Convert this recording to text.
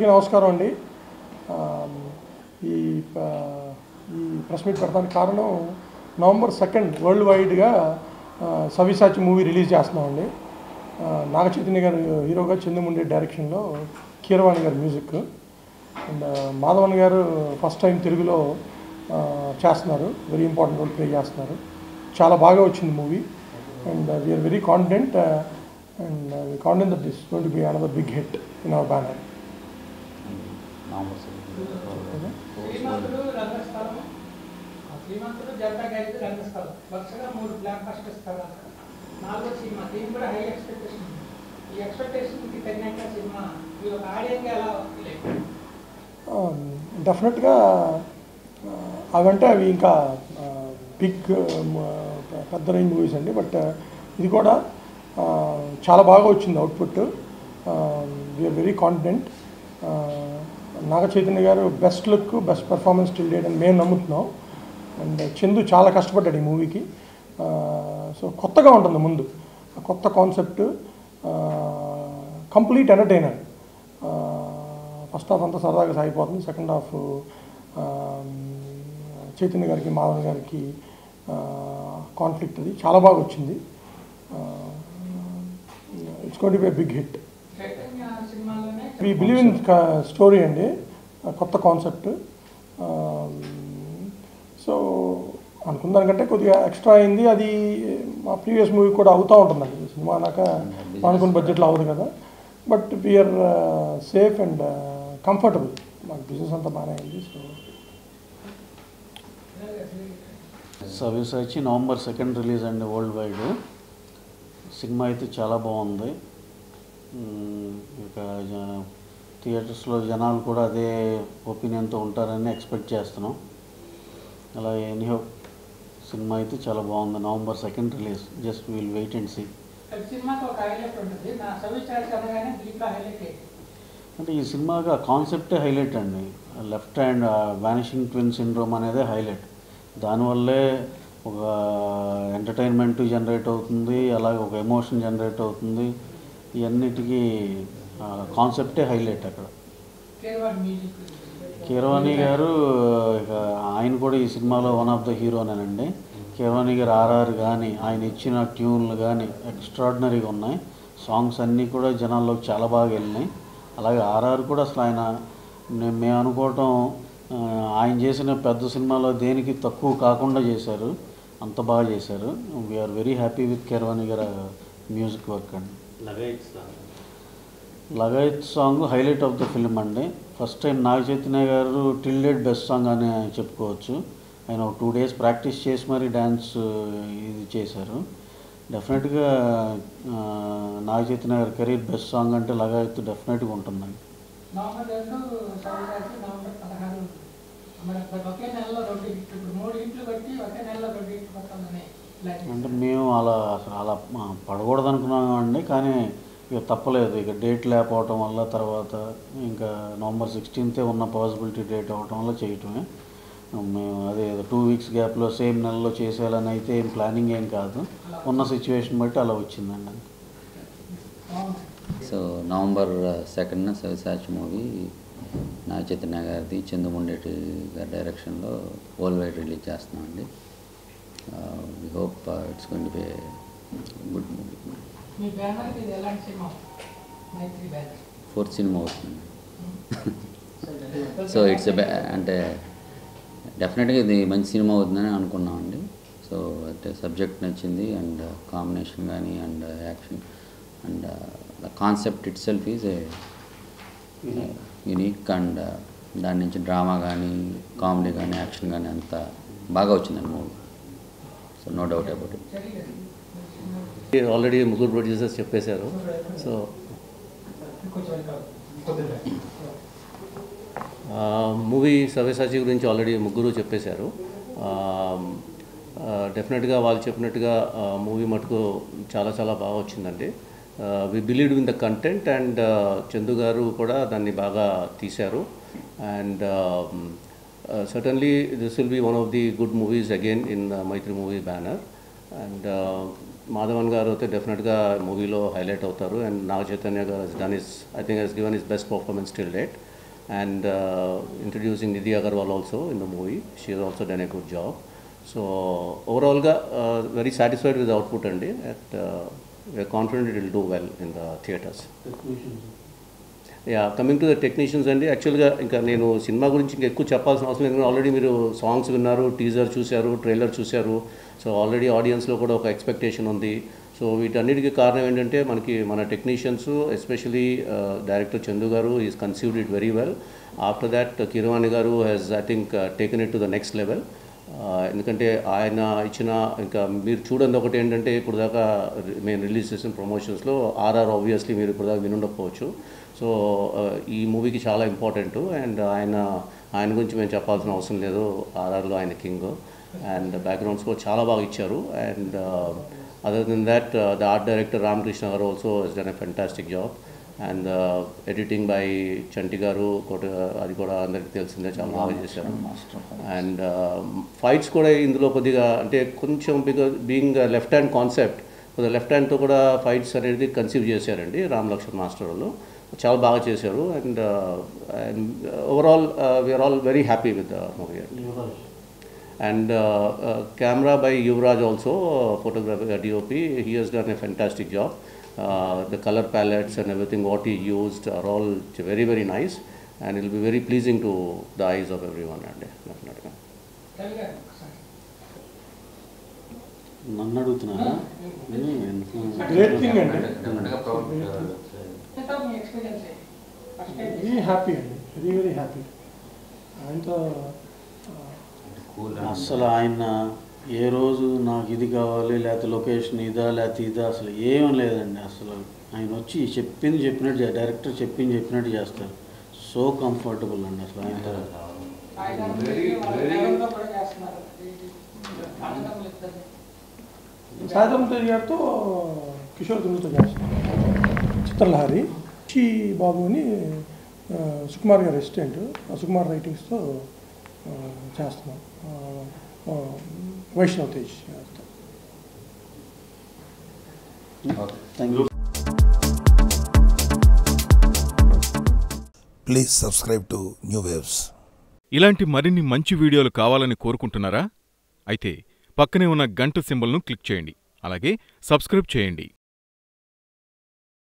అందరికీ నమస్కారం అండి ఆ, ఈ ప- ఈ ప్రెస్ మీట్ పెట్టడానికి కారణం నవంబర్ సెకండ్ వరల్డ్ వైడ్గా ఆ, సవ్యసాచి మూవీ రిలీజ్ చేస్తున్నామండి ఆ, నాగ చైతన్య గారు హీరోగా చంద్రముండి డైరెక్షన్లో కీరవాణి గారి మ్యూజిక్ అండ్ మాధవన్ గారు ఫస్ట్ టైం తెలుగులో ఆ, చేస్తున్నారు వెరీ ఇంపార్టెంట్ రోల్ ప్లే చేస్తున్నారు చాలా బాగా వచ్చింది movie and we are very confident and confident that this going to be another big hit in our banner Srimanthudu Rangasthalam ఆ శ్రీమంతుడు జనతా గ్యారేజ్ రంగస్థలం వరుసగా మూడు బ్లాక్ బస్టర్స్ తర్వాత నాలుగో సినిమా దీనికి కూడా హై ఎక్స్పెక్టేషన్ ఉంది ఈ ఎక్స్పెక్టేషన్కి తగినట్టు సినిమా ఈ ఒక ఆడియన్గా ఎలా ఫీల్ డెఫినెట్గా అవంటే అవి ఇంకా బిగ్ పెద్ద రేంజ్ మూవీస్ అండి బట్ ఇది కూడా ఆ, చాలా బాగా వచ్చింది output we are very confident Naga Chaitanya గారు best look best performance still date అని మేము నమ్ముతున్నాం అండ్ చందు చాలా కష్టపడ్డాడు ఈ మూవీకి సో కొత్తగా ఉంటుంది ముందు ఆ కొత్త concept complete entertainer first half అంతా సరదాగా సాగిపోతుంది సెకండ్ హాఫ్ చైతన్య గారికి మాధవన్ గారికి కాన్ఫ్లిక్ట్ అది చాలా బాగా వచ్చింది it's got be big hit Chaitanya సినిమాలోనే వి బిలీవ్ ఇన్ స్టోరీ అండి ఆ కొత్త కాన్సెప్ట్ సో అనుకున్న దానికంటే కొద్దిగా ఎక్స్ట్రా అయింది అది మా ప్రీవియస్ మూవీ కూడా అవుతూ ఉంటుందండి సినిమా అన్నాక అనుకున్న బడ్జెట్లో అవ్వదు కదా but we are safe and comfortable మాకు బిజినెస్ అంతా బాగానే అయింది so Savyasachi November second release అండి వరల్డ్ వైడ్ సినిమా అయితే చాలా బాగుంది మ్మ్, ఇక జ- థియేటర్స్లో జనాలు కూడా అదే ఒపీనియన్తో ఉంటారని ఎక్స్పెక్ట్ చేస్తున్నాం అలా ఎనీహో సినిమా అయితే చాలా బాగుంది November second release just will wait and see ప్రతి సినిమాకి ఒక హైలైట్ ఉంటుంది నా సవిచారి అనగానే దీంట్లో హైలైట్ ఏంటి అంటే ఈ సినిమాకి ఆ కాన్సెప్టే హైలైట్ అండి left hand vanishing twin syndrome అనేదే హైలైట్ దానివల్లే ఒక ఎంటర్టైన్మెంట్ జనరేట్ అవుతుంది అలాగే ఒక ఎమోషన్ జనరేట్ అవుతుంది ఇవన్నిటికీ కాన్సెప్టే హైలైట్ అక్కడ కేరవాడి మ్యూజిక్ కీరవాణి గారు ఇక ఆయన కూడా ఈ సినిమాలో వన్ ఆఫ్ ద హీరోనేనండి కీరవాణి గారు ఆర్ఆర్ కానీ ఆయన ఇచ్చిన ట్యూన్లు కానీ ఎక్స్ట్రాడినరీగా ఉన్నాయి సాంగ్స్ అన్నీ కూడా జనాల్లోకి చాలా బాగా వెళ్ళినాయి అలాగే ఆర్ఆర్ కూడా అసలు ఆయన నే- మేము అనుకోవటం ఆ, ఆయన చేసిన పెద్ద సినిమాలో దేనికి తక్కువ కాకుండా చేశారు అంత బాగా చేశారు we are very happy with Keeravani గారి మ్యూజిక్ వర్క్ అండి లగైత్ song highlight of the film అండి ఫస్ట్ టైం నాగ చైతన్య గారు టిల్ డేట్ బెస్ట్ సాంగ్ అని చెప్పుకోవచ్చు ఆయన ఒక టూ డేస్ ప్రాక్టీస్ చేసి మరీ డ్యాన్స్ ఇది చేశారు డెఫినెట్గా ఆ, నాగ చైతన్య గారి కెరీర్ బెస్ట్ సాంగ్ అంటే లగాయత్ డెఫినెట్గా ఉంటుందండి నవంబర్ రెండు సవిచారి నవంబర్ పదహారు మరి ఒకే నెలలో రెండు హిట్లు ఇప్పుడు మూడు హిట్లు కొట్టి ఒకే నెలలో రెండు హిట్లు కొట్టాలని ప్లాన్ అంటే మేము అలా అసలు అలా ఆ, పడకూడదు అనుకున్నామండి కానీ ఇక తప్పలేదు ఇక డేట్ లేకపోవటం వల్ల తర్వాత ఇంకా నవంబర్ సిక్స్టీన్తే ఉన్న పాసిబిలిటీ డేట్ అవ్వటం వల్ల చేయటమే మేము అదే టూ వీక్స్ గ్యాప్లో సేమ్ నెలలో చేసేయాలని అయితే ఏం ప్లానింగ్ ఏం కాదు ఉన్న సిచ్యువేషన్ బట్టి అలా వచ్చిందండి సో నవంబర్ సెకండ్న సవిసాచి మూవీ నాగ చైతన్య గారిది చందుముండేటి గారి డైరెక్షన్లో వరల్డ్ వైడ్ రిలీజ్ చేస్తున్నామండి we hope it's going to be good movie మీ బ్యానర్ ఇది ఎలాంటి సినిమా మైత్రి బ్యానర్ ఫోర్త్ సినిమా అవుతుంది సో ఇట్స్ అంటే డెఫినెట్గా ఇది మంచి సినిమా అవుతుందని అనుకున్నామండి సో అంటే సబ్జెక్ట్ నచ్చింది అండ్ కాంబినేషన్ కానీ and action and the concept itself is a unique and దాని నుంచి డ్రామా కానీ కామెడీ కానీ యాక్షన్ కానీ అంత బాగా వచ్చిందండి movie so no doubt about it already ముగ్గురు ప్రొడ్యూసర్స్ చెప్పేశారు సో మూవీ సవ్యసాచి గురించి ఆల్రెడీ ముగ్గురు చెప్పేశారు డెఫినెట్గా వాళ్ళు చెప్పినట్టుగా మూవీ మటుకు చాలా చాలా బాగా వచ్చిందండి we believe in the content and Chandu గారు కూడా దాన్ని బాగా తీశారు and certainly this will be one of the good movies again in Mythri movie banner and Madhavan గారు అయితే డెఫినెట్గా మూవీలో హైలైట్ అవుతారు అండ్ నాగ చైతన్య గారు done his I think he's given his best performance till date and uh, introducing Nidhi Agarwal also in the movie. She has also done a good job. So overall, ga, uh, very satisfied with the output and and, uh, we are confident it will do well in the theatres. Yeah coming to the technicians అండి యాక్చువల్గా ఇంకా నేను cinema గురించి ఇంకా ఎక్కువ చెప్పాల్సిన అవసరం లేదు ఆల్రెడీ మీరు సాంగ్స్ విన్నారు టీజర్ చూశారు ట్రైలర్ చూశారు సో ఆల్రెడీ ఆడియన్స్లో కూడా ఒక ఎక్స్పెక్టేషన్ ఉంది సో వీటన్నిటికీ కారణం ఏంటంటే మనకి మన టెక్నీషియన్స్ ఎస్పెషలీ డైరెక్టర్ చందు గారు is conceived it very well after that Keeravani గారు has I think taken it to the next level ఎందుకంటే ఆయన ఇచ్చిన ఇంకా మీరు చూడండి ఒకటి ఏంటంటే ఇప్పుడు దాకా మేము రిలీజ్ చేసిన ప్రమోషన్స్లో ఆర్ఆర్ ఆబ్వియస్లీ మీరు ఇప్పుడు దాకా వినుండకపోవచ్చు సో ఈ మూవీకి చాలా ఇంపార్టెంట్ అండ్ ఆయన ఆయన గురించి మేము చెప్పాల్సిన అవసరం లేదు ఆర్ఆర్లో ఆయన కింగ్ అండ్ బ్యాక్గ్రౌండ్స్ కూడా చాలా బాగా ఇచ్చారు and other than that the art director Ramakrishna గారు also he's done a fantastic job and editing by Chanti గారు కోట అది కూడా అందరికీ తెలిసిందే చాలా బాగా చేశారు అండ్ ఫైట్స్ కూడా ఇందులో కొద్దిగా అంటే కొంచెం because being left hand concept కొద్దిగా లెఫ్ట్ హ్యాండ్తో కూడా ఫైట్స్ అనేది కన్సీవ్ చేశారండి రామ్ లక్ష్మణ్ మాస్టర్ వాళ్ళు చాలా బాగా చేశారు and and overall we are all very happy with the movie అండి and uh, uh, camera by Yuvraj also, uh, photography uh, DOP, he has done a fantastic job. Uh, the color palettes and everything what he used are all very very nice and it will be very pleasing to the eyes of everyone and definitely. Ravi గారు ఒకసారి. నన్ను అడుగుతున్నారా great thing అండి ఎంత మీ experience first time very happy అండి very very happy ఆయనతో అసలు ఆయన ఏ రోజు నాకు ఇది కావాలి లేకపోతే లొకేషన్ ఇదా లేకపోతే ఇదా అసలు ఏం లేదండి అసలు ఆయన వచ్చి చెప్పింది చెప్పినట్టు చే- డైరెక్టర్ చెప్పింది చెప్పినట్టు చేస్తారు సో కంఫర్టబుల్ అండి అసలు ఆయన ఆయన వాళ్ళ డ్రైవర్తో కూడా చేస్తున్నారు ఇది అన్నదమ్ములు ఇద్దరిని. సాయంత్రం తేజ్ గారితో కిషోర్ దుంగుతో చేస్తున్నాం చిత్రలహరి చి బాబు అని ఆ, సుకుమార్ గారి అసిస్టెంట్ ఆ సుకుమార్ రైటింగ్స్తో ఆ, చేస్తున్నాం ఆ, ఆ, వైష్ణవ్ తేజ్ గారితో thank you Please subscribe to New Waves. ఇలాంటి మరిన్ని మంచి వీడియోలు కావాలని కోరుకుంటున్నారా అయితే పక్కనే ఉన్న గంట సింబల్ను క్లిక్ చేయండి అలాగే సబ్స్క్రైబ్ చేయండి